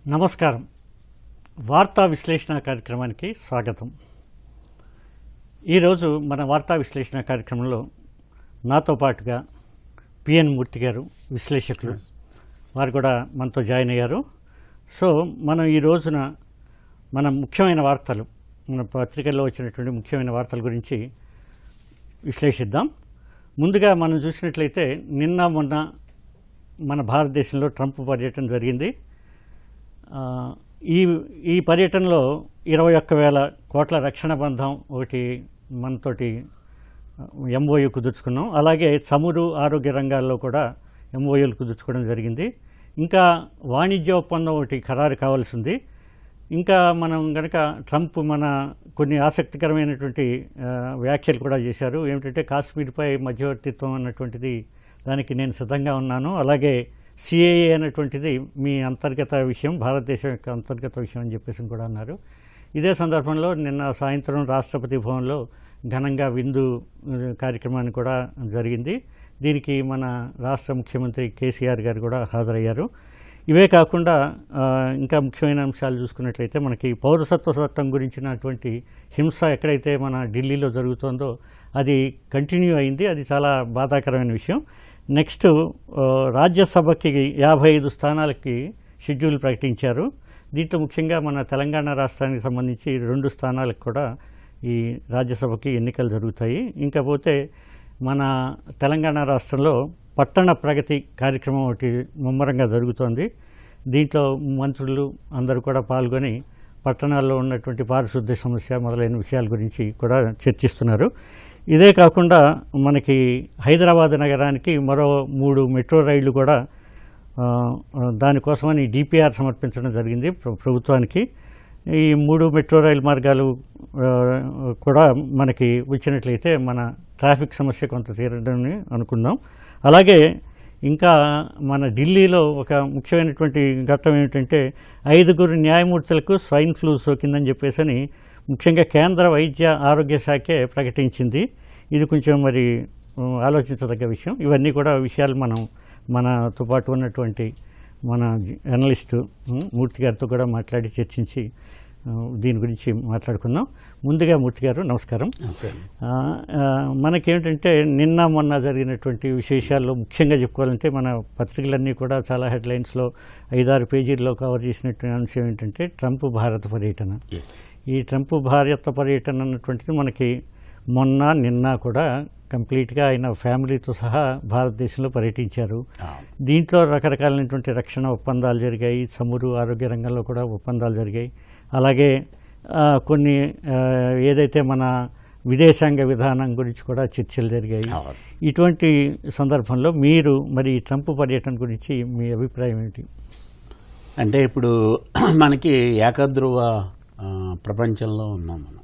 నమస్కారం వార్తా విశ్లేషణ కార్యక్రమానికి స్వాగతం ఈరోజు మన వార్తా విశ్లేషణ కార్యక్రమంలో నాతో పాటుగా పిఎన్ మూర్తి గారు విశ్లేషకులు వారు కూడా మనతో జాయిన్ అయ్యారు సో మనం ఈ రోజున మన ముఖ్యమైన వార్తలు మన పత్రికల్లో వచ్చినటువంటి ముఖ్యమైన వార్తల గురించి విశ్లేషిద్దాం ముందుగా మనం చూసినట్లయితే నిన్న మొన్న మన భారతదేశంలో ట్రంప్ పర్యటన జరిగింది ఆ, ఈ ఈ పర్యటనలో ఇరవై ఒక్క వేల కోట్ల రక్షణ బంధం ఒకటి మనతోటి ఎంఓయు కుదుర్చుకున్నాం అలాగే చమురు ఆరోగ్య రంగాల్లో కూడా ఎంఓయూలు కుదుర్చుకోవడం జరిగింది ఇంకా వాణిజ్య ఒప్పందం ఒకటి ఖరారు కావాల్సి ఉంది ఇంకా మనం కనుక ట్రంప్ మన కొన్ని ఆసక్తికరమైనటువంటి ఆ, వ్యాఖ్యలు కూడా చేశారు ఏమిటంటే కాశ్మీర్పై మధ్యవర్తిత్వం అన్నటువంటిది దానికి నేను సిద్ధంగా ఉన్నాను అలాగే సిఏఏ అనేటువంటిది మీ అంతర్గత విషయం భారతదేశం యొక్క అంతర్గత విషయం అని చెప్పేసి కూడా అన్నారు ఇదే సందర్భంలో నిన్న సాయంత్రం రాష్ట్రపతి భవన్లో ఘనంగా విందు ఆ, కార్యక్రమాన్ని కూడా జరిగింది దీనికి మన రాష్ట్ర ముఖ్యమంత్రి కేసీఆర్ గారు కూడా హాజరయ్యారు ఇవే కాకుండా ఆ, ఇంకా ముఖ్యమైన అంశాలు చూసుకున్నట్లయితే మనకి పౌరసత్వ చట్టం గురించినటువంటి హింస ఎక్కడైతే మన ఢిల్లీలో జరుగుతోందో అది కంటిన్యూ అయింది అది చాలా బాధాకరమైన విషయం నెక్స్ట్ ఆ, రాజ్యసభకి యాభై ఐదు స్థానాలకి షెడ్యూల్ ప్రకటించారు దీంట్లో ముఖ్యంగా మన తెలంగాణ రాష్ట్రానికి సంబంధించి రెండు స్థానాలకు కూడా ఈ రాజ్యసభకి ఎన్నికలు జరుగుతాయి ఇంకా పోతే మన తెలంగాణ రాష్ట్రంలో పట్టణ ప్రగతి కార్యక్రమం ఒకటి ముమ్మరంగా జరుగుతోంది దీంట్లో మంత్రులు అందరూ కూడా పాల్గొని పట్టణాల్లో ఉన్నటువంటి పారిశుద్ధ్య సమస్య మొదలైన విషయాల గురించి కూడా చర్చిస్తున్నారు ఇదే కాకుండా మనకి హైదరాబాద్ నగరానికి మరో మూడు మెట్రో రైళ్లు కూడా ఆ, ఆ, దానికోసమని డిపిఆర్ సమర్పించడం జరిగింది ప్ర- ప్రభుత్వానికి ఈ మూడు మెట్రో రైలు మార్గాలు ఆ, కూడా మనకి వచ్చినట్లయితే మన ట్రాఫిక్ సమస్య కొంత తీరడని అనుకుందాం అలాగే ఇంకా మన ఢిల్లీలో ఒక ముఖ్యమైనటువంటి ఘట్టం ఏమిటంటే ఐదుగురు న్యాయమూర్తులకు స్వైన్ ఫ్లూ సోకిందని చెప్పేసి ముఖ్యంగా కేంద్ర వైద్య ఆరోగ్య శాఖే ప్రకటించింది ఇది కొంచెం మరి ఆ, ఆలోచించదగ్గ విషయం ఇవన్నీ కూడా విషయాలు మనం మనతో పాటు ఉన్నటువంటి మన జ- జర్నలిస్టు ఉమ్, మూర్తి గారితో కూడా మాట్లాడి చర్చించి ఆ, దీని గురించి మాట్లాడుకుందాం ముందుగా మూర్తి గారు నమస్కారం ఆ, ఆ, మనకేమిటంటే నిన్న మొన్న జరిగినటువంటి విశేషాల్లో ముఖ్యంగా చెప్పుకోవాలంటే మన పత్రికలన్నీ కూడా చాలా హెడ్లైన్స్లో ఐదారు పేజీల్లో కవర్ చేసినటువంటి అంశం ఏంటంటే ట్రంప్ భారత పర్యటన ఈ ట్రంప్ భారత పర్యటన అన్నటువంటిది మనకి మొన్న నిన్న కూడా కంప్లీట్గా ఆయన ఫ్యామిలీతో సహా భారతదేశంలో పర్యటించారు దీంట్లో రకరకాలైనటువంటి రక్షణ ఒప్పందాలు జరిగాయి చమురు ఆరోగ్య రంగంలో కూడా ఒప్పందాలు జరిగాయి అలాగే ఆ, కొన్ని ఆ, ఏదైతే మన విదేశాంగ విధానం గురించి కూడా చర్చలు జరిగాయి అవును. ఇటువంటి సందర్భంలో మీరు మరి ఈ ట్రంప్ పర్యటన గురించి మీ అభిప్రాయం ఏంటి అంటే ఇప్పుడు మనకి ఏకధ్రువ ఆ, ప్రపంచంలో ఉన్నాం మనం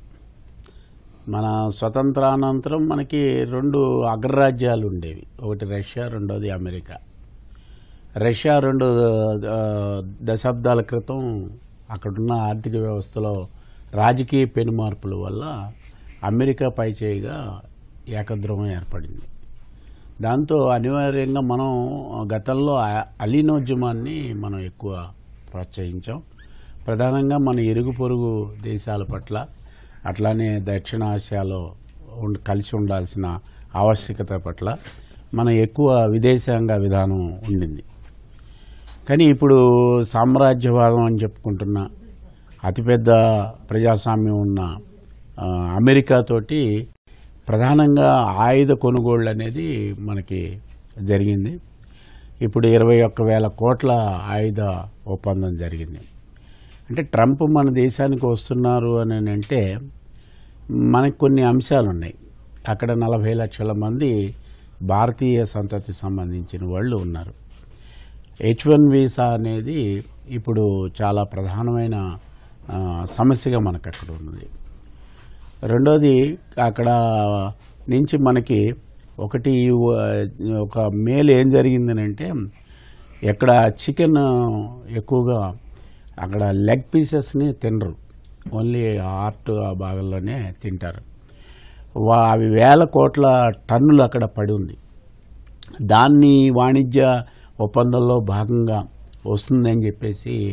మన స్వతంత్రానంతరం మనకి రెండు అగ్రరాజ్యాలు ఉండేవి ఒకటి రష్యా రెండోది అమెరికా రష్యా రెండు ఆ, దశాబ్దాల క్రితం అక్కడున్న ఆర్థిక వ్యవస్థలో రాజకీయ పెనుమార్పుల వల్ల అమెరికా పైచేయిగా ఏకధ్రువం ఏర్పడింది దాంతో అనివార్యంగా మనం గతంలో అ- అలీనోద్యమాన్ని మనం ఎక్కువ ప్రోత్సహించాం ప్రధానంగా మన ఇరుగు పొరుగు దేశాల పట్ల అట్లానే దక్షిణాసియాలో ఉండ కలిసి ఉండాల్సిన ఆవశ్యకత పట్ల మన ఎక్కువ విదేశాంగ విధానం ఉండింది కానీ ఇప్పుడు సామ్రాజ్యవాదం అని చెప్పుకుంటున్న అతిపెద్ద ప్రజాస్వామ్యం ఉన్న ఆ, అమెరికాతోటి ప్రధానంగా ఆయుధ కొనుగోళ్ళు అనేది మనకి జరిగింది ఇప్పుడు ఇరవై ఒక్క వేల కోట్ల ఆయుధ ఒప్పందం జరిగింది అంటే ట్రంప్ మన దేశానికి వస్తున్నారు అని అంటే మనకు కొన్ని అంశాలు ఉన్నాయి అక్కడ నలభై లక్షల మంది భారతీయ సంతతి సంబంధించిన వాళ్ళు ఉన్నారు హెచ్ వన్ వీసా అనేది ఇప్పుడు చాలా ప్రధానమైన ఆ, సమస్యగా మనకు అక్కడ ఉన్నది రెండోది అక్కడ నుంచి మనకి ఒకటి వ- ఒక మేలు ఏం జరిగిందనంటే ఎక్కడ చికెన్ ఎక్కువగా అక్కడ లెగ్ పీసెస్ని తినరు ఓన్లీ హార్ట్ ఆ భాగంలోనే తింటారు వా అవి వేల కోట్ల టన్నులు అక్కడ పడి ఉంది దాన్ని వాణిజ్య ఒప్పందంలో భాగంగా వస్తుందని చెప్పేసి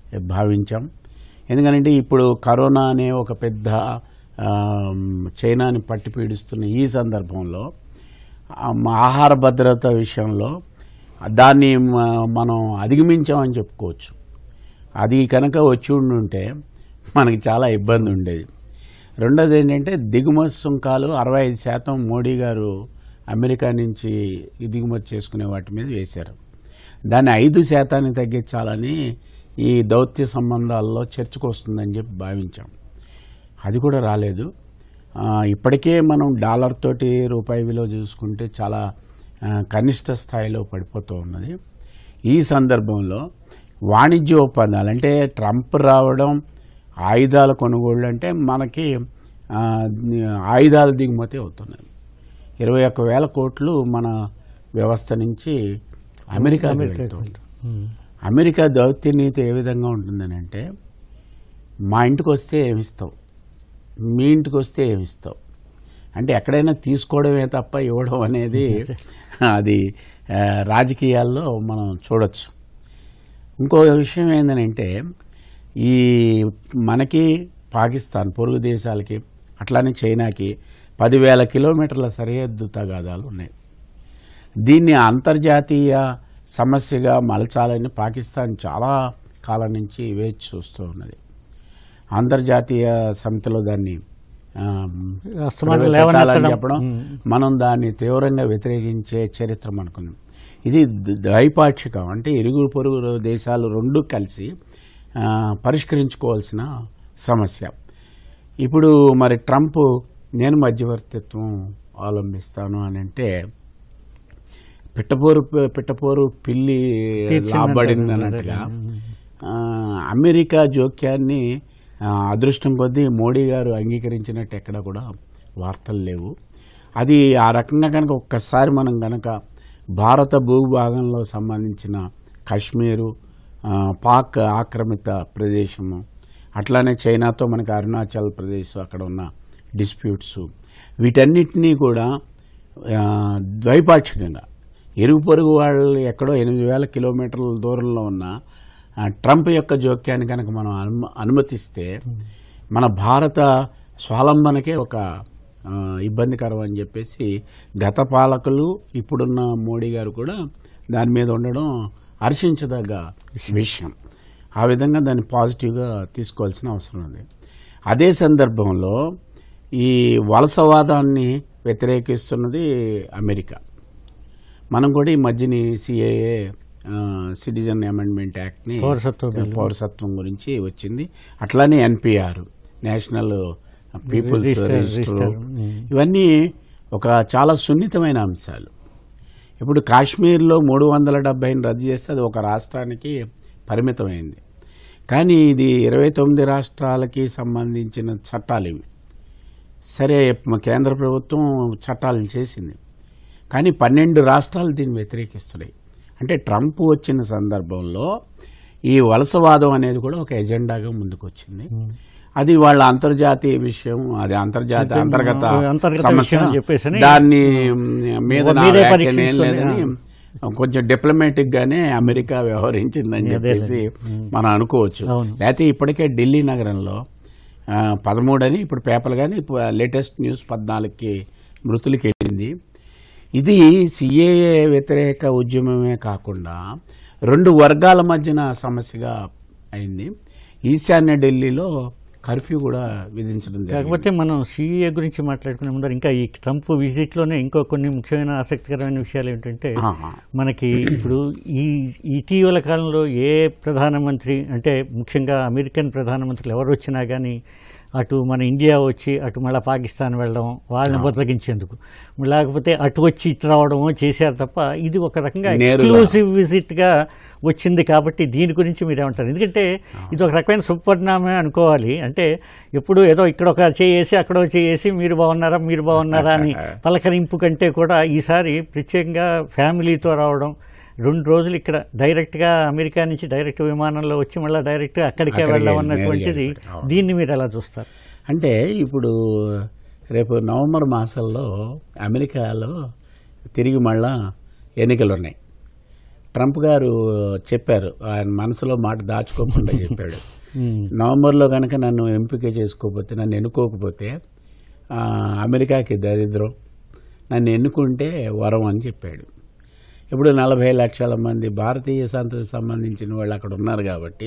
భావించాం ఎందుకంటే ఇప్పుడు కరోనా అనే ఒక పెద్ద ఆ, చైనాని పట్టి పీడిస్తున్న ఈ సందర్భంలో ఆ, మా ఆహార భద్రత విషయంలో దాన్ని మ- మనం అధిగమించామని చెప్పుకోవచ్చు అది కనుక వచ్చి ఉండుంటే మనకి చాలా ఇబ్బంది ఉండేది రెండోది ఏంటంటే దిగుమతి సుంకాలు అరవై ఐదు శాతం మోడీ గారు అమెరికా నుంచి దిగుమతి చేసుకునే వాటి మీద వేశారు దాన్ని ఐదు శాతానికి తగ్గించాలని ఈ దౌత్య సంబంధాల్లో చర్చకు వస్తుందని చెప్పి భావించాం అది కూడా రాలేదు ఆ, ఇప్పటికే మనం డాలర్ తోటి రూపాయి విలువ చూసుకుంటే చాలా ఆ, కనిష్ట స్థాయిలో పడిపోతూ ఉన్నది ఈ సందర్భంలో వాణిజ్య ఒప్పందాలు అంటే ట్రంప్ రావడం ఆయుధాల కొనుగోళ్ళు అంటే మనకి ఆ, ఆయుధాల దిగుమతి అవుతున్నాయి ఇరవై ఒక్క వేల కోట్లు మన వ్యవస్థ నుంచి అమెరికా అమెరికాకి వెళ్తాం. ఉమ్. అమెరికా దౌత్య నీతి ఏ విధంగా ఉంటుందని అంటే మా ఇంటికి వస్తే ఏమిస్తావు మీ ఇంటికి వస్తే ఏమిస్తావు అంటే ఎక్కడైనా తీసుకోవడమే తప్ప ఇవ్వడం అనేది అది ఆ, రాజకీయాల్లో మనం చూడొచ్చు ఇంకో విషయం ఏంటంటే ఈ మనకి పాకిస్తాన్ పొరుగు దేశాలకి అట్లానే చైనాకి పదివేల కిలోమీటర్ల సరిహద్దు తగాదాలు ఉన్నాయి దీన్ని అంతర్జాతీయ సమస్యగా మలచాలని పాకిస్తాన్ చాలా కాలం నుంచి వేచి చూస్తూ ఉన్నది అంతర్జాతీయ సమితిలో దాన్ని ఆ, అస్తమానం పెట్టాలని లేవనెత్తడం. చెప్పడం ఉమ్. మనం దాన్ని తీవ్రంగా వ్యతిరేకించే చరిత్ర మనకుంది ఇది ద- ద్వైపాక్షికం అంటే ఇరుగు పొరుగు దేశాలు రెండు కలిసి ఆ, పరిష్కరించుకోవాల్సిన సమస్య ఇప్పుడు మరి ట్రంప్ నేను మధ్యవర్తిత్వం అవలంబిస్తాను అని అంటే పిట్టపోరు పిట్టపోరు పిల్లి తీర్చిందంటారు. లాబడింది అన్నట్టుగా ఆ, అమెరికా జోక్యాన్ని ఆ, అదృష్టం కొద్దీ మోడీ గారు అంగీకరించినట్టు ఎక్కడ కూడా వార్తలు లేవు అది ఆ రకంగా కనుక ఒక్కసారి మనం కనుక భారత భూభాగంలో సంబంధించిన కాశ్మీరు ఆ, పాక్ ఆక్రమిత ప్రదేశము అట్లానే చైనాతో మనకి అరుణాచల్ ప్రదేశ్ అక్కడ ఉన్న డిస్ప్యూట్స్ వీటన్నిటినీ కూడా ఆ, ద్వైపాక్షికంగా ఇరుగు పొరుగు వాళ్ళు ఎక్కడో ఎనిమిది వేల కిలోమీటర్ల దూరంలో ఉన్న ఆ, ట్రంప్ యొక్క జోక్యాన్ని కనుక మనం అనుమ- అనుమతిస్తే మన భారత స్వాలంబనకే ఒక ఆ, ఇబ్బందికరం అని చెప్పేసి గత పాలకులు ఇప్పుడున్న మోడీ గారు కూడా దాని మీద ఉండడం హర్షించదగ్గ విషయం ఆ విధంగా దాన్ని పాజిటివ్గా తీసుకోవాల్సిన అవసరం ఉంది అదే సందర్భంలో ఈ వలసవాదాన్ని వ్యతిరేకిస్తున్నది అమెరికా మనం కూడా ఈ మధ్యని సిఏఏ సిటిజన్ అమెండ్మెంట్ యాక్ట్ని పౌరసత్వ బిల్లు. పౌరసత్వం గురించి వచ్చింది అట్లానే NPR national people's register- register register. Um. ఇవన్నీ ఒక చాలా సున్నితమైన అంశాలు ఇప్పుడు కాశ్మీర్లో మూడు వందల డెబ్బైని రద్దు చేస్తే అది ఒక రాష్ట్రానికి పరిమితమైంది కానీ ఇది ఇరవై తొమ్మిది రాష్ట్రాలకి సంబంధించిన చట్టాలు ఇవి సరే మ- కేంద్ర ప్రభుత్వం చట్టాలను చేసింది కానీ పన్నెండు రాష్ట్రాలు దీన్ని వ్యతిరేకిస్తున్నాయి అంటే ట్రంప్ వచ్చిన సందర్భంలో ఈ వలసవాదం అనేది కూడా ఒక ఎజెండాగా ముందుకు వచ్చింది అది వాళ్ళ అంతర్జాతీయ విషయం అది అంతర్జాతీయ నిజంగా అంతర్గత అంతర్గత సమస్య విషయం అని చెప్పేసని దాన్ని మీద నా మీరే వ్యాఖ్యానం ఏం పరీక్షించుకొని, లేదని కొంచెం డిప్లొమాటిక్ గానే అమెరికా వ్యవహరించిందని అదేలే. చెప్పేసి మనం అనుకోవచ్చు అవును. లేకపోతే ఇప్పటికే ఢిల్లీ నగరంలో ఆ, పదమూడు అని ఇప్పుడు పేపర్ కానీ లేటెస్ట్ న్యూస్ పద్నాలుగుకి మృతులకి వెళ్ళింది ఇది సిఏఏ వ్యతిరేక ఉద్యమమే కాకుండా రెండు వర్గాల మధ్యన సమస్యగా అయింది ఈశాన్య ఢిల్లీలో కర్ఫ్యూ కూడా విధించడం జరిగింది కాకపోతే మనం సిఏ గురించి మాట్లాడుకునే ముందర ఇంకా ఈ ట్రంప్ విజిట్లోనే ఇంకో కొన్ని ముఖ్యమైన ఆసక్తికరమైన విషయాలు ఏంటంటే ఆహా. మనకి ఇప్పుడు ఈ ఇటీవల కాలంలో ఏ ప్రధానమంత్రి అంటే ముఖ్యంగా అమెరికన్ ప్రధానమంత్రులు ఎవరు వచ్చినా కానీ అటు మన ఇండియా వచ్చి అటు మళ్ళీ పాకిస్తాన్ వెళ్ళడం వాళ్ళని బద్దగించేందుకు లేకపోతే అటు వచ్చి ఇటు రావడమో చేశారు తప్ప ఇది ఒక రకంగా నేరుగా. ఎక్స్క్లూజివ్ విజిట్గా వచ్చింది కాబట్టి దీని గురించి మీరు ఏమంటారు ఎందుకంటే ఇది ఒక రకమైన సుపరిణామే అనుకోవాలి అంటే ఎప్పుడు ఏదో ఇక్కడ ఒక చేసి అక్కడ ఒక చేసి మీరు బాగున్నారా మీరు బాగున్నారా అని పలకరింపు కంటే కూడా ఈసారి ప్రత్యేకంగా ఫ్యామిలీతో రావడం రెండు రోజులు ఇక్కడ డైరెక్ట్గా అమెరికా నుంచి డైరెక్ట్ విమానంలో వచ్చి మళ్ళీ డైరెక్ట్గా అక్కడికే అక్కడికే వెళ్ళడం నేరుగా అన్నటువంటిది వెళ్ళిపోయాడు. దీన్ని మీరు ఎలా చూస్తారు అంటే ఇప్పుడు రేపు నవంబర్ మాసంలో అమెరికాలో తిరిగి మళ్ళా ఎన్నికలు ఉన్నాయి ట్రంప్ గారు చెప్పారు ఆయన మనసులో మాట దాచుకోకుండా చెప్పాడు ఉమ్, నవంబర్లో కనుక నన్ను ఎంపిక చేసుకోకపోతే నన్ను ఎన్నుకోకపోతే ఆ, అమెరికాకి దరిద్రం నన్ను ఎన్నుకుంటే వరం అని చెప్పాడు ఇప్పుడు నలభై లక్షల మంది భారతీయ సంతతికి సంబంధించిన వాళ్ళు అక్కడ ఉన్నారు కాబట్టి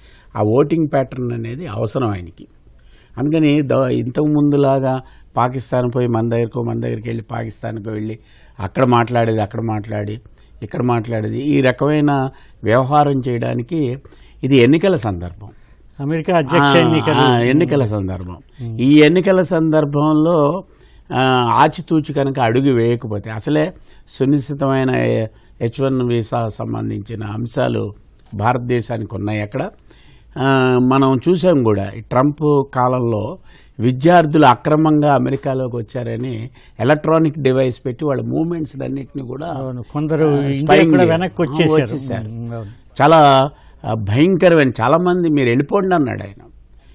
ఆ ఓటింగ్ ప్యాటర్న్ అనేది అవసరం ఆయనకి అందుకని ద ఇంతకు ముందులాగా పాకిస్తాన్ పోయి మన దగ్గరకు మన దగ్గరికి వెళ్ళి పాకిస్తాన్కి వెళ్ళి అక్కడ మాట్లాడేది అక్కడ మాట్లాడి ఇక్కడ మాట్లాడేది ఈ రకమైన వ్యవహారం చేయడానికి ఇది ఎన్నికల సందర్భం అమెరికా అధ్యక్ష ఎన్నికలు ఆ, ఆ, ఎన్నికల సందర్భం ఈ ఎన్నికల సందర్భంలో ఆ, ఆచితూచి కనుక అడుగు వేయకపోతే అసలే సునిశ్చితమైన హెచ్ వన్ వీసా సంబంధించిన అంశాలు భారతదేశానికి ఉన్నాయి అక్కడ ఆ, మనం చూసాం కూడా ఈ ట్రంప్ కాలంలో విద్యార్థులు అక్రమంగా అమెరికాలోకి వచ్చారని ఎలక్ట్రానిక్ డివైస్ పెట్టి వాళ్ళ మూమెంట్స్ అన్నింటినీ కూడా అవును కొందరు ఆ, ఇండియా spying కూడా చేయ- వెనక్కి ఆ, వచ్చేసారు వచ్చేసారు. ఉమ్, అవును. చాలా ఆ, భయంకరమైన చాలా మంది మీరు వెళ్ళిపోండి అన్నాడు ఆయన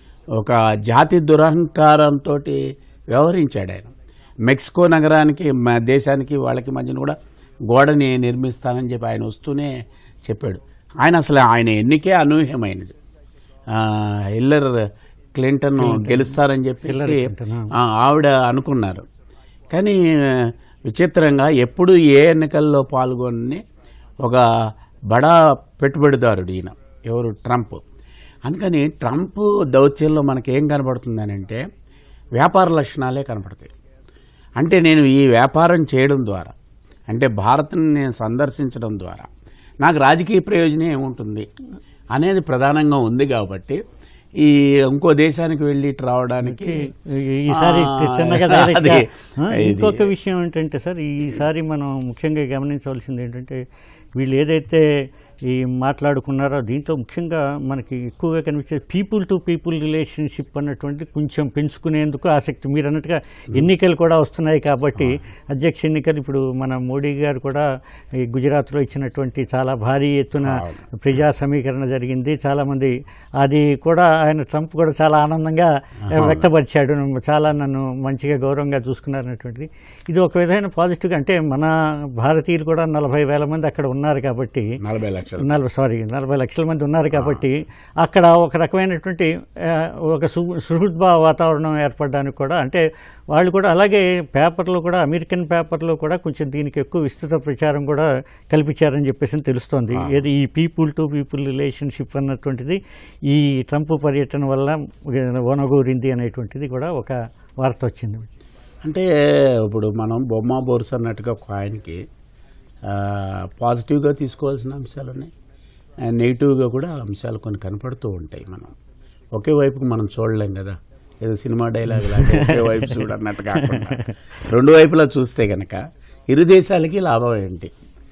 ఒక జాతి దురహంకారంతో వ్యవహరించాడు ఆయన మెక్సికో నగరానికి మా దేశానికి వాళ్ళకి మధ్యన కూడా గోడని నిర్మిస్తానని చెప్పి ఆయన వస్తూనే చెప్పాడు ఆయన అసలు ఆయన ఎన్నికే అనూహ్యమైనది ఆ, హిల్లర్ క్లింటన్ గెలుస్తారని చెప్పేసి క్లింటన్, ఆ. ఆ, ఆవిడ అనుకున్నారు కానీ విచిత్రంగా ఎప్పుడు ఏ ఎన్నికల్లో పాల్గొని ఒక బడా పెట్టుబడిదారుడు ఈయన ఎవరు ట్రంప్ అందుకని ట్రంప్ దౌత్యంలో మనకి ఏం కనబడుతుంది అంటే వ్యాపార లక్షణాలే కనపడతాయి అంటే నేను ఈ వ్యాపారం చేయడం ద్వారా అంటే భారత్ని నేను సందర్శించడం ద్వారా నాకు రాజకీయ ప్రయోజనం ఏముంటుంది అనేది ప్రధానంగా ఉంది కాబట్టి ఈ ఇంకో దేశానికి వెళ్ళి ఇటు రావడానికి ఈ- ఈసారి ఆ, తిన్నగా direct గా, అది, ఆ, ఇది. ఇంకొక విషయం ఏంటంటే సార్ ఈసారి మనం ముఖ్యంగా గమనించవలసింది ఏంటంటే వీళ్ళు ఏదైతే ఈ మాట్లాడుకున్నారో దీంట్లో ముఖ్యంగా మనకి ఎక్కువగా కనిపించేది పీపుల్ టు పీపుల్ రిలేషన్షిప్ అన్నటువంటి కొంచెం పెంచుకునేందుకు ఆసక్తి మీరు అన్నట్టుగా ఎన్నికలు కూడా వస్తున్నాయి కాబట్టి అధ్యక్ష ఎన్నికలు ఇప్పుడు మన మోడీ గారు కూడా ఈ గుజరాత్లో ఇచ్చినటువంటి చాలా భారీ ఎత్తున ప్రజా సమీకరణ జరిగింది చాలామంది అది కూడా ఆయన ట్రంప్ కూడా చాలా ఆనందంగా వ్యక్తపరిచాడు చాలా నన్ను మంచిగా గౌరవంగా చూసుకున్నారనేటువంటిది ఇది ఒక విధమైన పాజిటివ్గా అంటే మన భారతీయులు కూడా నలభై వేల మంది అక్కడ ఉన్నారు కాబట్టి నలభై లక్షలు నలభై సారీ నలభై లక్షల మంది ఉన్నారు కాబట్టి అక్కడ ఒక రకమైనటువంటి ఆ, ఒక సు సుహృద్భావ వాతావరణం ఏర్పడడానికి కూడా అంటే వాళ్ళు కూడా అలాగే పేపర్లో కూడా అమెరికన్ పేపర్లో కూడా కొంచెం దీనికి ఎక్కువ విస్తృత ప్రచారం కూడా కల్పించారని చెప్పేసి తెలుస్తోంది ఏది ఈ పీపుల్ టు పీపుల్ రిలేషన్షిప్ అన్నటువంటిది ఈ ట్రంప్ పర్యటన వల్ల వనగూరింది అనేటువంటిది కూడా ఒక వార్త వచ్చింది అంటే ఇప్పుడు మనం బొమ్మ బోర్స్ అన్నట్టుగా ఒక ఆయనకి ఆ, పాజిటివ్గా తీసుకోవాల్సిన అంశాలు ఉన్నాయి ఆ, నెగిటివ్గా కూడా అంశాలు కొన్ని కనపడుతూ ఉంటాయి మనం ఒకే వైపుకి మనం చూడలేం కదా ఏదో సినిమా డైలాగ్ లాగా ఒకే వైపు చూడన్నట్టు కాకుండా రెండు వైపులా చూస్తే కనుక ఇరు దేశాలకి లాభం ఏంటి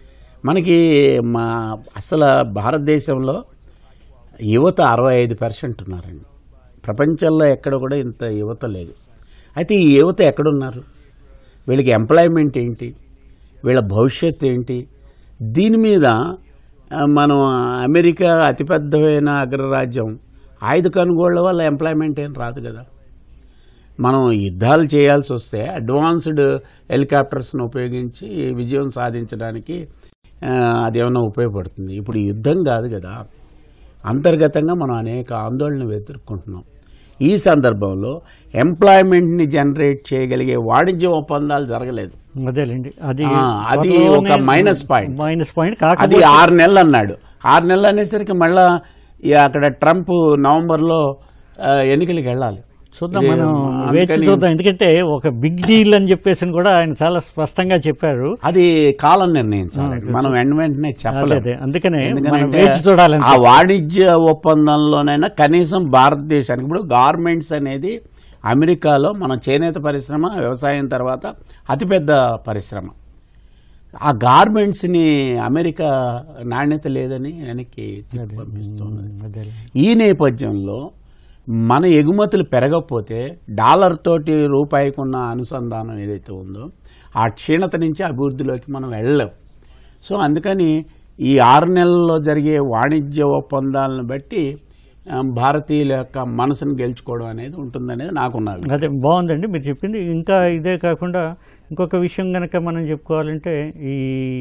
మనకి మా అసలు భారతదేశంలో యువత అరవై ఐదు పర్సెంట్ ఉన్నారండి ప్రపంచంలో ఎక్కడ కూడా ఇంత యువత లేదు అయితే ఈ యువత ఎక్కడున్నారు వీళ్ళకి ఎంప్లాయ్మెంట్ ఏంటి వీళ్ళ భవిష్యత్తు ఏంటి దీని మీద ఆ, మనం అమెరికా అతిపెద్దమైన అగ్రరాజ్యం ఆయుధ కొనుగోళ్ల వల్ల ఎంప్లాయ్మెంట్ ఏం రాదు కదా మనం యుద్ధాలు చేయాల్సి వస్తే అడ్వాన్స్డ్ హెలికాప్టర్స్ను ఉపయోగించి విజయం సాధించడానికి ఆ, అదేమన్నా ఉపయోగపడుతుంది ఇప్పుడు యుద్ధం కాదు కదా అంతర్గతంగా మనం అనేక ఆందోళనలు ఎదుర్కొంటున్నాం ఈ సందర్భంలో ఎంప్లాయ్మెంట్ని జనరేట్ చేయగలిగే వాణిజ్య ఒప్పందాలు జరగలేదు అదేలేండి అది ఆ, అది ఒక minus point. మైనస్ పాయింట్ అది కాకపోతే ఆరు నెలలు అన్నాడు ఆరు నెలలు అనేసరికి మళ్ళా ఈ అక్కడ ట్రంప్ నవంబర్లో ఆ, ఎన్నికలకు వెళ్ళాలి చూద్దాం ఇది మనం అందుకని- వేచి చూద్దాం ఎందుకంటే ఒక బిగ్ డీల్ అని చెప్పేసి కూడా ఆయన చాలా స్పష్టంగా చెప్పారు అది కాలం నిర్ణయించాలి మనం వెంట వెంటనే అదే చెప్పలేదు అదే అందుకనే మనం ఎందుకంటే వేచి చూడాలి ఆ వాణిజ్య ఒప్పందంలోనైనా కనీసం భారతదేశానికి ఇప్పుడు గార్మెంట్స్ అనేది అమెరికాలో మన చేనేత పరిశ్రమ వ్యవసాయం తర్వాత అతిపెద్ద పరిశ్రమ ఆ గార్మెంట్స్ని అమెరికా నాణ్యత లేదని వెనక్కి తిప్పి పంపిస్తుంది అదే ఈ నేపథ్యంలో మన ఎగుమతులు పెరగకపోతే డాలర్ తోటి రూపాయికి ఉన్న అనుసంధానం ఏదైతే ఉందో ఆ క్షీణత నుంచి అభివృద్ధిలోకి మనం వెళ్ళలేం సో అందుకని ఈ ఆరు నెలల్లో జరిగే వాణిజ్య ఒప్పందాలను బట్టి ఆ, భారతీయుల యొక్క మనసును గెలుచుకోవడం అనేది ఉంటుందనేది నాకున్న అభిప్రాయం. అదే బాగుందండి మీరు చెప్పింది ఇంకా ఇదే కాకుండా ఇంకొక విషయం కనుక మనం చెప్పుకోవాలంటే ఈ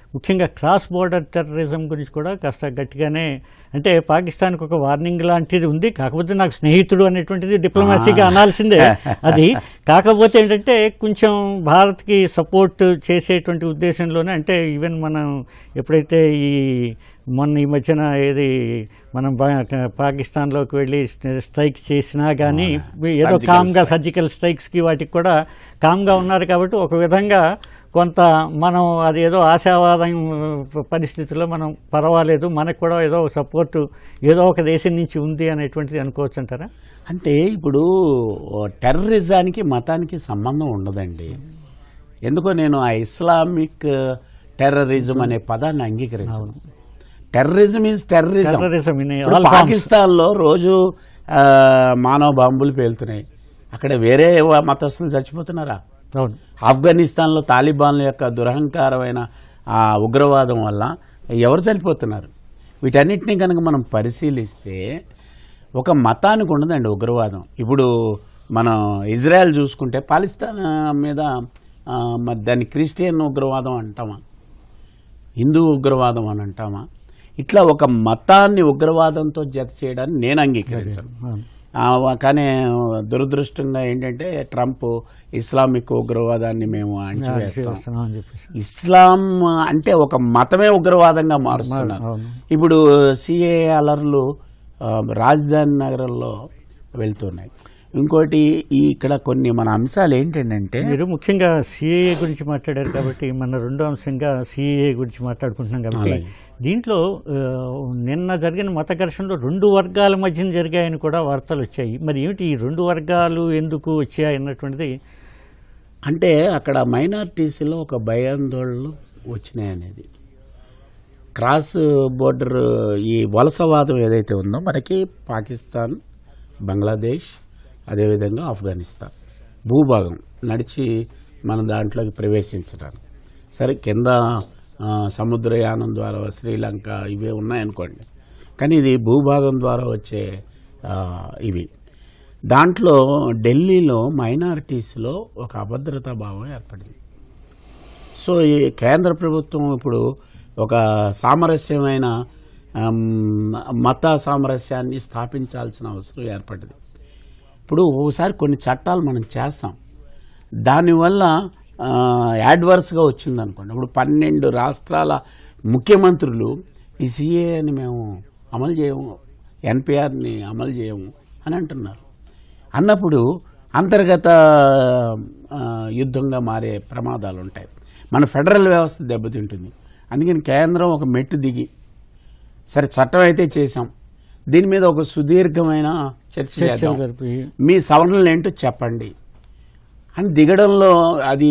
ముఖ్యంగా క్రాస్ బోర్డర్ టెర్రరిజం గురించి కూడా కాస్త గట్టిగానే అంటే పాకిస్తాన్కి ఒక వార్నింగ్ లాంటిది ఉంది కాకపోతే నాకు స్నేహితుడు అనేటువంటిది డిప్లొమాసీగా అనాల్సిందే అది కాకపోతే ఏంటంటే కొంచెం భారత్కి సపోర్ట్ చేసేటువంటి ఉద్దేశంలోనే అంటే ఈవెన్ మనం ఎప్పుడైతే ఈ మొన్న ఈ మధ్యన ఏది మనం పా- పాకిస్తాన్లోకి వెళ్ళి స్ట్రైక్ చేసినా కానీ ఏదో Surgical కామ్గా సర్జికల్ స్ట్రైక్స్కి వాటికి కూడా కామ్గా ఉన్నారు కాబట్టి ఒక విధంగా కొంత మనం అది ఏదో ఆశావాదం పరిస్థితుల్లో మనం పర్వాలేదు మనకు కూడా ఏదో సపోర్టు ఏదో ఒక దేశం నుంచి ఉంది అనేటువంటిది అనుకోవచ్చు అంటారా అంటే ఇప్పుడు టెర్రరిజానికి మతానికి సంబంధం ఉండదండి ఎందుకో నేను ఆ ఇస్లామిక్ టెర్రరిజం అనే పదాన్ని అంగీకరించను terrorism is terrorism terrorism in ఇప్పుడు ఆల్ ఫార్మ్స్ పాకిస్తాన్లో రోజు ఆ, మానవ బాంబులు పేలుతున్నాయి అక్కడ వేరే వ- మతస్థులు చచ్చిపోతున్నారా అవును ఆఫ్ఘనిస్తాన్లో తాలిబాన్ల యొక్క దురహంకారమైన ఆ ఉగ్రవాదం వల్ల ఎవరు చనిపోతున్నారు వీటన్నిటిని కనుక మనం పరిశీలిస్తే ఒక మతానికి ఉండదండి ఉగ్రవాదం ఇప్పుడు మనం ఇజ్రాయెల్ చూసుకుంటే పాలిస్తాన్ మీద ఆ, మరి దాన్ని క్రిస్టియన్ ఉగ్రవాదం అంటామా హిందూ ఉగ్రవాదం అని అంటామా ఇట్లా ఒక మతాన్ని ఉగ్రవాదంతో జత చేయడాన్ని నేను అంగీకరించను అవును. ఆ, కానీ దురదృష్టంగా ఏంటంటే ట్రంప్ ఇస్లామిక్ ఉగ్రవాదాన్ని మేము అణచివేస్తాం చేస్తున్నాం అని చెప్పేసి ఇస్లాం అంటే ఒక మతమే ఉగ్రవాదంగా మారుస్తున్నారు అవును. ఇప్పుడు సిఏ అలర్లు ఆ, రాజధాని నగరంలో వెళ్తున్నాయి ఇంకోటి ఈ ఇక్కడ కొన్ని మన అంశాలు ఏంటంటే మీరు ముఖ్యంగా సిఏఏ గురించి మాట్లాడారు కాబట్టి మన రెండో అంశంగా సిఏఏ గురించి మాట్లాడుకుంటున్నాం కాబట్టి అలాగే. దీంట్లో ఆ, నిన్న జరిగిన మత ఘర్షణలో రెండు వర్గాల మధ్యన జరిగాయని కూడా వార్తలు వచ్చాయి మరి ఏమిటి ఈ రెండు వర్గాలు ఎందుకు వచ్చాయి అన్నటువంటిది అంటే అక్కడ మైనారిటీస్లో ఒక భయాందోళనలు వచ్చినాయి అనేది క్రాస్ బోర్డర్ ఈ వలసవాదం ఏదైతే ఉందో మనకి పాకిస్తాన్ బంగ్లాదేశ్ అదేవిధంగా ఆఫ్ఘనిస్తాన్ భూభాగం నడిచి మన దాంట్లోకి ప్రవేశించడానికి సరే కింద ఆ, సముద్రయానం ద్వారా శ్రీలంక ఇవే ఉన్నాయనుకోండి కానీ ఇది భూభాగం ద్వారా వచ్చే ఆ, ఇవి దాంట్లో ఢిల్లీలో మైనారిటీస్లో ఒక అభద్రతా భావం ఏర్పడింది సో ఈ కేంద్ర ప్రభుత్వం ఇప్పుడు ఒక సామరస్యమైన ఆమ్, మత సామరస్యాన్ని స్థాపించాల్సిన అవసరం ఏర్పడింది ఇప్పుడు ఒకసారి కొన్ని చట్టాలు మనం చేస్తాం దానివల్ల ఆ, యాడ్వర్స్గా వచ్చింది అనుకోండి ఇప్పుడు పన్నెండు రాష్ట్రాల ముఖ్యమంత్రులు ఈ సిఏని మేము అమలు చేయము ఎన్పిఆర్ని అమలు చేయము అని అంటున్నారు అన్నప్పుడు అంతర్గత ఆ, యుద్ధంగా మారే ప్రమాదాలు ఉంటాయి మన ఫెడరల్ వ్యవస్థ దెబ్బతింటుంది అందుకని కేంద్రం ఒక మెట్టు దిగి సరే చట్టం అయితే చేశాం దీని మీద ఒక సుదీర్ఘమైన చర్చ చర్చలు చేద్దాం జరిపి మీ సవరణలు ఏంటో చెప్పండి అని దిగడంలో అది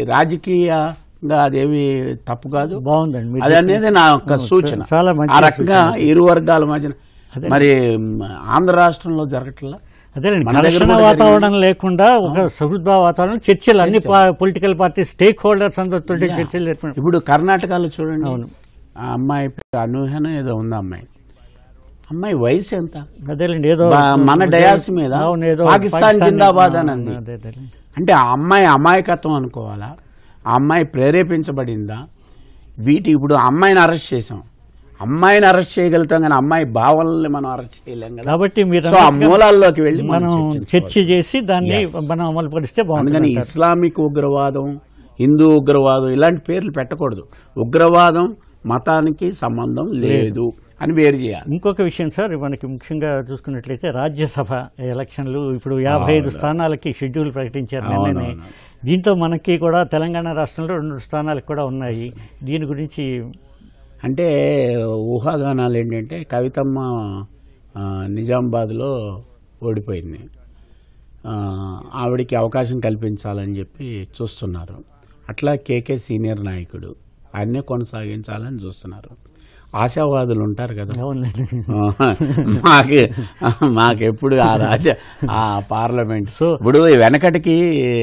రాజకీయంగా అదేమి తప్పు కాదు బాగుందండి మీరు అది అనేది నా యొక్క అవును, సూచన చాలా మంచి ఆ రకంగా ఇరు వర్గాల మధ్యన అదే. మరి మ్, ఆంధ్ర రాష్ట్రంలో జరగట్లా అదేనండి మన దగ్గర ఘర్షణ కూడా వాతావరణం లేకుండా ఒక సహృద్భావ వాతావరణం చర్చలు అన్ని పొలిటికల్ పార్టీ స్టేక్ హోల్డర్స్ అందరితో చర్చలు జరిపారు ఇప్పుడు కర్ణాటకలో చూడండి అవును. ఆ అమ్మాయి పేరు అనూహన ఏదో ఉంది అమ్మాయి అమ్మాయి వయసు ఎంత అదేలేండి ఏదో బా- మన డయాస్ మీద అవును, ఏదో పాకిస్తాన్ జిందాబాద్ అని అంది. అదే, అదేలేండి. అంటే ఆ అమ్మాయి అమాయకత్వం అనుకోవాలా ఆ అమ్మాయి ప్రేరేపించబడిందా వీటి ఇప్పుడు ఆ అమ్మాయిని అరెస్ట్ చేసాం అమ్మాయిని అరెస్ట్ చేయగలుగుతాం కానీ అమ్మాయి భావనల్ని మనం అరెస్ట్ చేయలేం కదా కాబట్టి మీరు సో ఆ అన్నట్టుగా మూలాల్లోకి వెళ్ళి మనం మనం చర్చించుకోవాలి. చర్చ చేసి దాన్ని Yes. మనం అమలు పరిస్తే అందుకని బాగుంటుంది ఇస్లామిక్ ఉగ్రవాదం హిందూ ఉగ్రవాదం ఇలాంటి పేర్లు పెట్టకూడదు ఉగ్రవాదం మతానికి సంబంధం లేదు అని వేరు చేయాలి ఇంకొక విషయం సార్ మనకి ముఖ్యంగా చూసుకున్నట్లయితే రాజ్యసభ ఎలక్షన్లు ఇప్పుడు యాభై ఐదు స్థానాలకి షెడ్యూల్ ప్రకటించారు నిన్ననే అవునవును. దీంతో మనకి కూడా తెలంగాణ రాష్ట్రంలో రెండు స్థానాలకు కూడా ఉన్నాయి దీని గురించి అంటే ఊహాగానాలు ఏంటంటే కవితమ్మ ఆ, నిజామాబాద్లో ఓడిపోయింది ఆ, ఆవిడికి అవకాశం కల్పించాలని చెప్పి చూస్తున్నారు అట్లా కేకే సీనియర్ నాయకుడు ఆయన్నే కొనసాగించాలని చూస్తున్నారు ఆశావాదులు ఉంటారు కదా అవునండి మాకు మాకెప్పుడు ఆ రాజ ఆ పార్లమెంట్ సో ఇప్పుడు వెనకటికి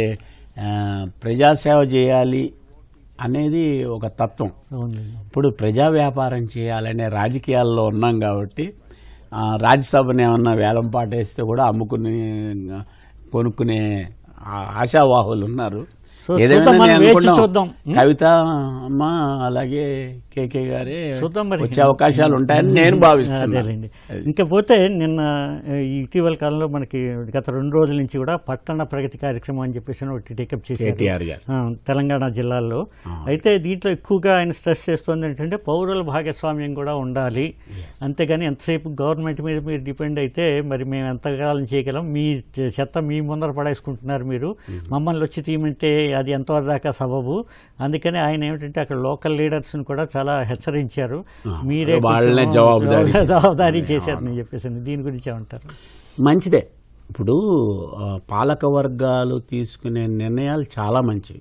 ఆ, ప్రజాసేవ చేయాలి అనేది ఒక తత్వం అవునండి ఇప్పుడు ప్రజా వ్యాపారం చేయాలనే రాజకీయాల్లో ఉన్నాం కాబట్టి ఆ, రాజ్యసభని ఏమన్నా వేలం పాటేస్తే కూడా అమ్ముకుని కొనుక్కునే ఆ- ఆశావాహులు ఉన్నారు సో ఏదేమైనా చూద్దాం, మనం నేను వేచి అనుకున్నాం, చూద్దాం. ఉం? కవిత అమ్మ అలాగే కేకే గారే చూద్దాం మరి. వచ్చే అవకాశాలు ఉంటాయని నేను భావిస్తున్నాను అదేలేండి ఇంకా పోతే నిన్న ఈ ఇటీవల కాలంలో మనకి గత రెండు రోజుల నుంచి కూడా పట్టణ ప్రగతి కార్యక్రమం అని చెప్పేసి ఒకటి టేకప్ చేశారు కేటీఆర్ గారు ఆ, తెలంగాణ జిల్లాల్లో అయితే దీంట్లో ఎక్కువగా ఆయన స్ట్రెస్ చేస్తుంది ఏంటంటే పౌరుల భాగస్వామ్యం కూడా ఉండాలి అంతేగాని ఎంతసేపు గవర్నమెంట్ మీద మీరు డిపెండ్ అయితే మరి మేము ఎంతకాలం చేయగలం మీ చె- చెత్త మీ ముందర పడేసుకుంటున్నారు మీరు మమ్మల్ని వచ్చి తీయమంటే అది ఎంతవరకు దాకా సబబు అందుకని ఆయన ఏమిటంటే అక్కడ లోకల్ లీడర్స్ని కూడా చాలా హెచ్చరించారు మీరే వాళ్ళనే కొంచెం జవాబుదారీ జవాబుదారీ చేశారని చెప్పేసి దీని గురించి ఏమంటారు మంచిదే ఇప్పుడు ఆ, పాలక వర్గాలు తీసుకునే నిర్ణయాలు చాలా మంచివి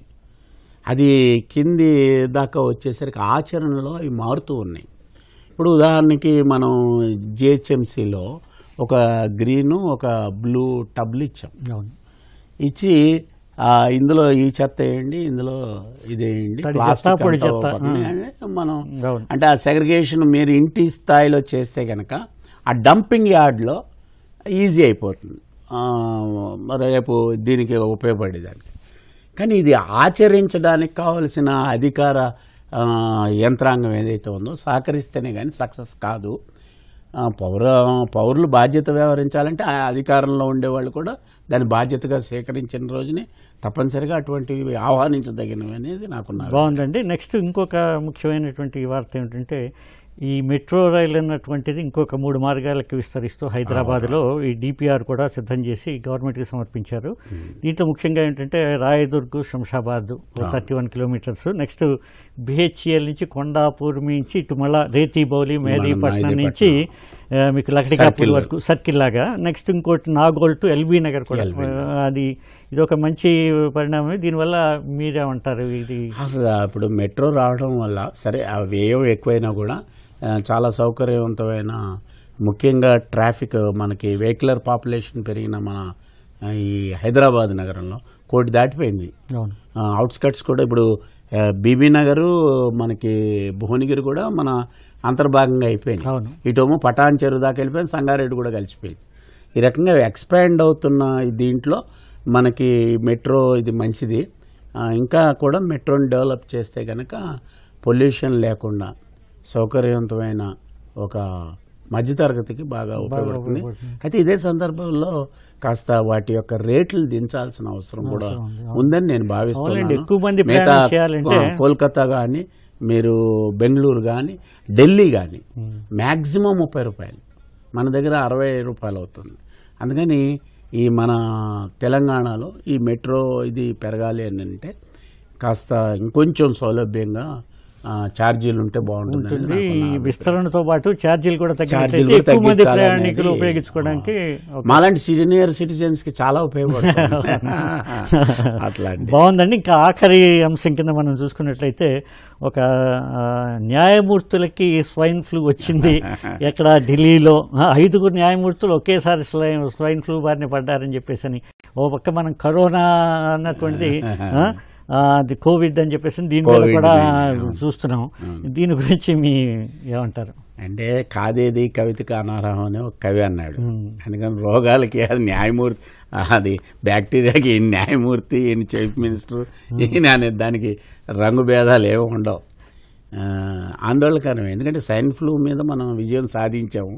అది కింది దాకా వచ్చేసరికి ఆచరణలో అవి మారుతూ ఉన్నాయి ఇప్పుడు ఉదాహరణకి మనం జిహెచ్ఎంసీలో ఒక గ్రీను ఒక బ్లూ టబ్లు ఇచ్చాం అవును ఇచ్చి ఆ, ఇందులో ఈ చెత్త వేయండి ఇందులో ఇదేయండి తడి ప్లాస్టిక్ చెత్త, పొడి అంతా చెత్త. ఒక పక్కనే అని మనం అవును అంటే ఆ సెగ్రిగేషన్ మీరు ఇంటి స్థాయిలో చేస్తే కనుక ఆ డంపింగ్ యార్డ్లో ఈజీ అయిపోతుంది ఆ, మరి రేపు దీనికి ఉపయోగపడేదానికి కానీ ఇది ఆచరించడానికి కావలసిన అధికార ఆ, యంత్రాంగం ఏదైతే ఉందో సహకరిస్తేనే కానీ సక్సెస్ కాదు ఆ, పౌర పౌరులు బాధ్యత వ్యవహరించాలంటే ఆ అధికారంలో ఉండేవాళ్ళు కూడా దాని బాధ్యతగా స్వీకరించిన రోజునే తప్పనిసరిగా అటువంటివి ఆహ్వానించదగినవి అనేది నాకున్నారు బాగుందండి నెక్స్ట్ ఇంకొక ముఖ్యమైనటువంటి వార్త ఏమిటంటే ఈ మెట్రో రైలు అన్నటువంటిది ఇంకొక మూడు మార్గాలకు విస్తరిస్తూ హైదరాబాద్లో ఈ డిపిఆర్ కూడా సిద్ధం చేసి గవర్నమెంట్కి సమర్పించారు దీంట్లో ముఖ్యంగా ఏంటంటే Rayadurg Shamshabad thirty one kilometres next BHEL నుంచి కొండాపూర్ నుంచి ఇటు మళ్ళా రేతి బౌలి మేదీపట్నం నుంచి ఆ, మీకు లకడికాపూర్ Circle. వరకు సర్కిల్ లాగా నెక్స్ట్ ఇంకోటి నాగోల్ టు ఎల్బీ నగర్ కూడా LB ఆ, అది ఇది ఒక మంచి పరిణామం దీనివల్ల మీరేమంటారు ఇది అసలు ఇప్పుడు మెట్రో రావడం వల్ల సరే ఆ వ్యయం ఎక్కువైనా కూడా ఆ, చాలా సౌకర్యవంతమైన ముఖ్యంగా ట్రాఫిక్ మనకి వెహికులర్ పాపులేషన్ పెరిగిన మన ఆ, ఈ హైదరాబాద్ నగరంలో కోటి దాటిపోయింది అవును అవుట్స్కట్స్ కూడా ఇప్పుడు ఆ, బీబీ నగరు మనకి భువనగిరి కూడా మన అంతర్భాగంగా అయిపోయింది అవును ఇటేమో పటాన్ చెరువు దాకా వెళ్ళిపోయింది సంగారెడ్డి కూడా కలిసిపోయింది ఈ రకంగా ఎక్స్పాండ్ అవుతున్న ఈ దీంట్లో మనకి మెట్రో ఇది మంచిది ఆ, ఇంకా కూడా మెట్రోని డెవలప్ చేస్తే కనుక పొల్యూషన్ లేకుండా సౌకర్యవంతమైన ఒక మధ్యతరగతికి బాగా ఉపయోగపడుతుంది ఉపయోగపడుతుంది. అయితే ఇదే సందర్భంలో కాస్త వాటి యొక్క రేట్లు దించాల్సిన అవసరం కూడా అవసరం ఉంది. ఉందని నేను అవునండి, భావిస్తున్నాను ఎక్కువ మంది మిగతా ప్రయాణం చేయాలంటే- ఆ, కోల్కతా కానీ మీరు బెంగళూరు కానీ ఢిల్లీ కానీ మ్యాక్సిమం ముప్పై రూపాయలు మన దగ్గర అరవై రూపాయలు అవుతుంది అందుకని ఈ మన తెలంగాణలో ఈ మెట్రో ఇది పెరగాలి అని అంటే కాస్త ఇంకొంచెం సౌలభ్యంగా ఆ, ఛార్జీలు ఉంటే బాగుంటుంది ఉంటుంది ఈ విస్తరణతో పాటు ఛార్జీలు కూడా తగ్గినట్లయితే ఛార్జీలు కూడా ఎక్కువ మంది తగ్గించాలనేది- ప్రయాణికులు ఉపయోగించుకోవడానికి ఒక- మాలాంటి సీనియర్ సిటిజన్స్ కి చాలా ఉపయోగపడుతుంది అట్లాంటి బాగుందండి ఇంకా ఆఖరి అంశం కింద మనం చూసుకున్నట్లయితే ఒక ఆ, న్యాయమూర్తులకి స్వైన్ ఫ్లూ వచ్చింది ఎక్కడ ఢిల్లీలో ఆ, ఐదుగురు న్యాయమూర్తులు ఒకేసారి స్వైన్ స్వైన్ ఫ్లూ బారిన పడ్డారని చెప్పేసి అని ఓ పక్క మనం కరోనా అన్నటువంటిది ఆ, ఆ, అది కోవిడ్ అని చెప్పేసి దీని మీద కోవిడ్ కూడా ఇది, చూస్తున్నాం దీని గురించి మీ ఏమంటారు అంటే కాదేది కవితకి అనార్హం అని ఒక కవి అన్నాడు ఉమ్. అందుకని రోగాలకి అది న్యాయమూర్తి అది బ్యాక్టీరియాకి ఈయన న్యాయమూర్తి ఈయన చీఫ్ మినిస్టర్ ఈయన అనే దానికి రంగు భేదాలు ఏమి ఉండవు ఆ, ఆందోళనకరం ఎందుకంటే సైన్ ఫ్లూ మీద మనం విజయం సాధించాము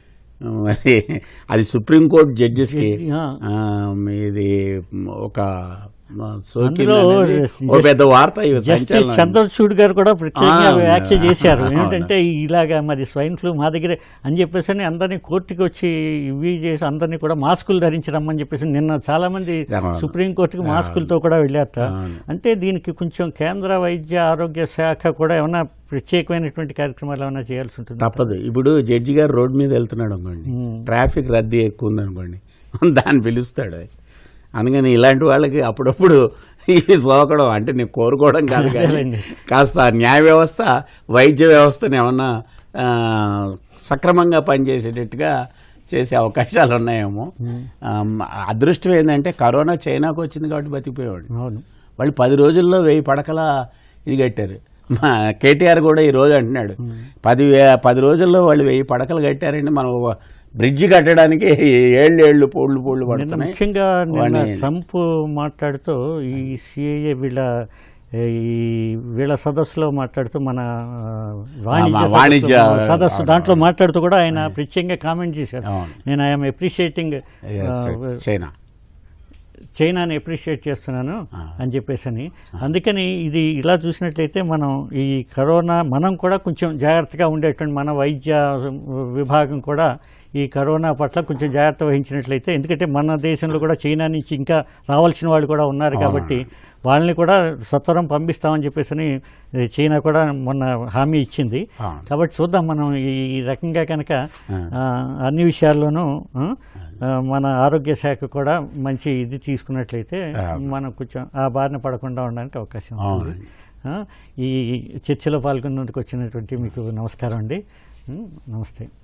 మరి అది సుప్రీంకోర్టు జడ్జెస్కి ఆ. ఇది ఒక సోకింది అందులో అనేది ఓ పెద్ద వార్త ఇవి జస్టిస్ సంచలనం. చంద్రచూడ్ గారు కూడా ప్రత్యేకంగా ఆ, వ్యాఖ్య చేశారు అవును. ఏంటంటే ఇలాగా మరి స్వైన్ ఫ్లూ మా దగ్గరే అని చెప్పేసి అని అందరినీ కోర్టుకి వచ్చి ఇవి చేసి అందరినీ కూడా మాస్కులు ధరించరమ్మని చెప్పేసి నిన్న చాలా మంది అవును. సుప్రీంకోర్టుకి మాస్కులతో కూడా వెళ్ళారట అవును. అంటే దీనికి కొంచెం కేంద్ర వైద్య ఆరోగ్య శాఖ కూడా ఏమైనా ప్రత్యేకమైనటువంటి కార్యక్రమాలు ఏమైనా చేయాల్సి ఉంటుంది తప్పదు ఇప్పుడు జడ్జి గారు రోడ్డు మీద వెళ్తున్నాడు అనుకోండి ఉమ్. ట్రాఫిక్ రద్దీ ఎక్కువ ఉందనుకోండి దాన్ని పిలుస్తాడు అందుకని ఇలాంటి వాళ్ళకి అప్పుడప్పుడు ఈ సోకడం అంటే నేను కోరుకోవడం కాదు కానీ అదేలేండి. కాస్త న్యాయ వ్యవస్థ వైద్య వ్యవస్థను ఏమన్నా ఆ, సక్రమంగా పనిచేసేటట్టుగా చేసే అవకాశాలు ఉన్నాయేమో ఆ, అదృష్టం ఏంటంటే కరోనా చైనాకు వచ్చింది కాబట్టి బతికిపోయేవాడు అవును వాళ్ళు పది రోజుల్లో వెయ్యి పడకల ఇది కట్టారు మా కేటీఆర్ కూడా ఈ రోజు అంటున్నాడు పది వే- పది రోజుల్లో వాళ్ళు వెయ్యి పడకలు కట్టారండి మనం ఒక బ్రిడ్జి కట్టడానికి ఏళ్ళు ఏళ్ళు పోళ్ళు పోళ్ళు నిన్న పడుతున్నాయి ముఖ్యంగా నిన్న వాడిని- ట్రంప్ మాట్లాడుతూ ఈ సిఏఏ వీళ్ళ ఈ వీళ్ళ సదస్సులో మాట్లాడుతూ మన ఆ, వాణిజ్య మా సదస్సు- వాణిజ్య సదస్సు దాంట్లో మాట్లాడుతూ కూడా ఆయన ప్రత్యేకంగా కామెంట్ చేశారు అవును. నేను ఐఎమ్ అప్రిషియేటింగ్ Yes, చైనా చైనాని అప్రిషియేట్ చేస్తున్నాను ఆ. అని చెప్పేసి అని అందుకని ఇది ఇలా చూసినట్లయితే మనం ఈ కరోనా మనం కూడా కొంచెం జాగ్రత్తగా ఉండేటువంటి మన వైద్య విభాగం కూడా ఈ కరోనా పట్ల కొంచెం జాగ్రత్త వహించినట్లయితే ఎందుకంటే మన దేశంలో కూడా చైనా నుంచి ఇంకా రావాల్సిన వాళ్ళు కూడా ఉన్నారు కాబట్టి వాళ్ళని కూడా సత్వరం పంపిస్తామని చెప్పేసి అని చైనా కూడా మొన్న హామీ ఇచ్చింది ఆ. కాబట్టి చూద్దాం మనం ఈ రకంగా కనుక ఆ. ఆ, అన్ని విషయాల్లోనూ ఆ, ఆ, మన ఆరోగ్య శాఖ కూడా మంచి ఇది తీసుకున్నట్లయితే ఆ. మనం కొంచెం ఆ బారిన పడకుండా ఉండడానికి అవకాశం ఉంది అవునండి. ఆ, ఈ చర్చలో పాల్గొన్నందుకు వచ్చినటువంటి మీకు నమస్కారం అండి ఉం, నమస్తే